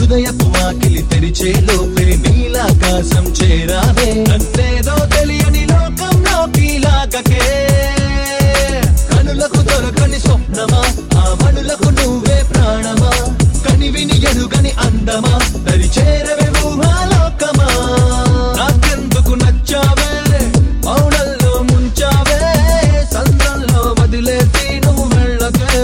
హృదయపు వాకిలి తెరిచే లోపే నీలాకాశం చేరావే నన్నేదో తెలియని లోకంలోకి లాగకే కనులకు దొరకని స్వప్నమా ఆ మనులకు నువ్వే ప్రాణమా కనివిని ఎరుగని అందమా దరి చేరవే ఊహాలోకమా నాకెందుకు నచ్చావే మౌనల్లో ముంచావే సంద్రంలో వదిలేసి నువ్వు వెళ్ళకే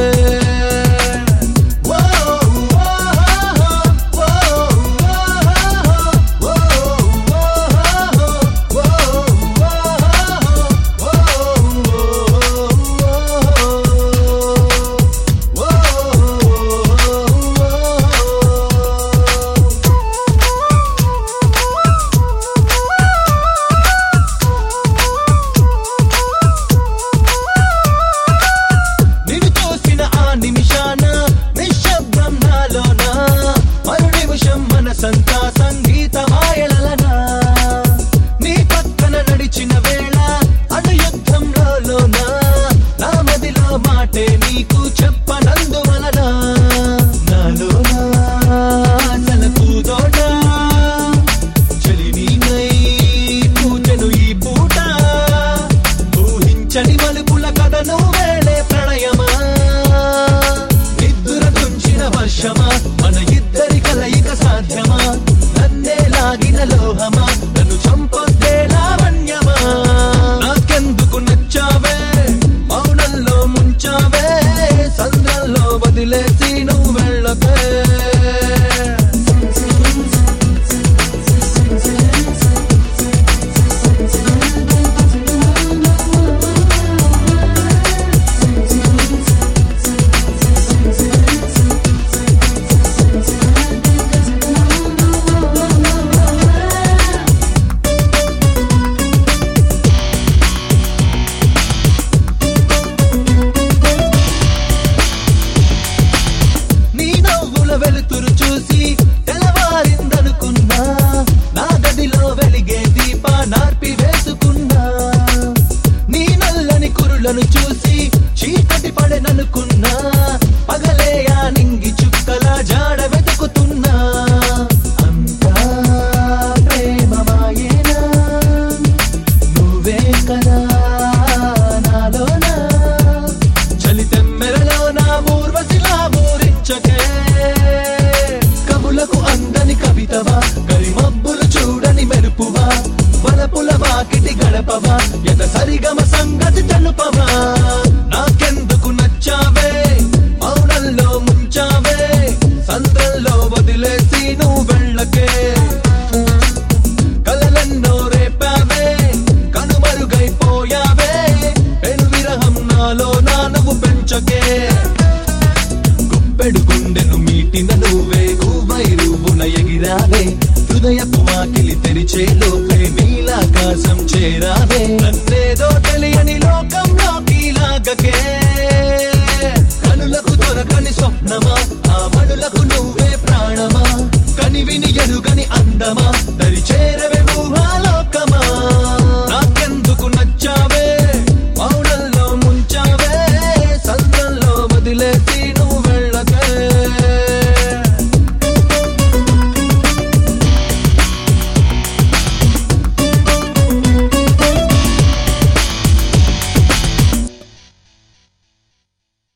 నిన్ను చూసిన ఆ నిమిషాన నిశ్శబ్దం నాలోన మరు నిమిషం మనసంతా సంగీతమాయలనా నీ పక్కన నడిచిన వేళ అణు యుద్ధంలోన నా మదిలో మాటే నీకు చెప్పనందువలన నాలోన అసలకు తోట చలి నీనై పూజను ఈ పూట ఊహించని మలుపుల కథను వేళే ప్రణయమా నిద్దుర తుంచిన వర్షమా మన ఇద్దరి కలయిక సాధ్యమా నన్నే లాగిన లోహమా నన్ను చంపొద్దే లావణ్యమా నాకెందుకు నచ్చావే మౌనంలో ముంచావే సంద్రంలో వదిలేసి నువ్వు వెళ్ళకే నీ నవ్వుల వెలుతురు చూసి తెల్లవారిందనుకున్నా నా గదిలో వెలిగే దీప నార్పి వేసుకున్నా నీ నల్లని కురులను చూసి చీకటి పడెననుకున్నా పగలే ఆ నింగి చుక్కల జాడ వెతుకుతున్నా అంతా ప్రేమమాయేనా నువ్వే కదా నాలోనా చలి తెమ్మెరలో నా ఊర్వశిలా ఊరించకే కవులకు అందని కవితవా గరిమబ్బులు చూడని మెరుపువా వలపుల వాకిటి గడపవా ఎద సరిగమ సంగతి తెలుపవా నాకెందుకు నచ్చావే మౌనంలో ముంచావే సంద్రంలో వదిలేసి నువ్వు వెళ్ళకే కలలెన్నో రేపావే కనుమరుగైపోయావే పెను విరహం నాలో నా నువ్వు పెంచకే గుప్పెడు గుండెను మీటిన నువ్వే గువై రూపున ఎగిరావే హృదయపు వాకిలి తెరిచే లోపే నీలాకాశం చేరావే నన్నేదో తెలియని లోకంలోకి లాగకే కనులకు దొరకని స్వప్నమా ఆ మనులకు నువ్వే ప్రాణమా కనివిని ఎరుగని అందమా దరి చేరవే ఊహాలోకమా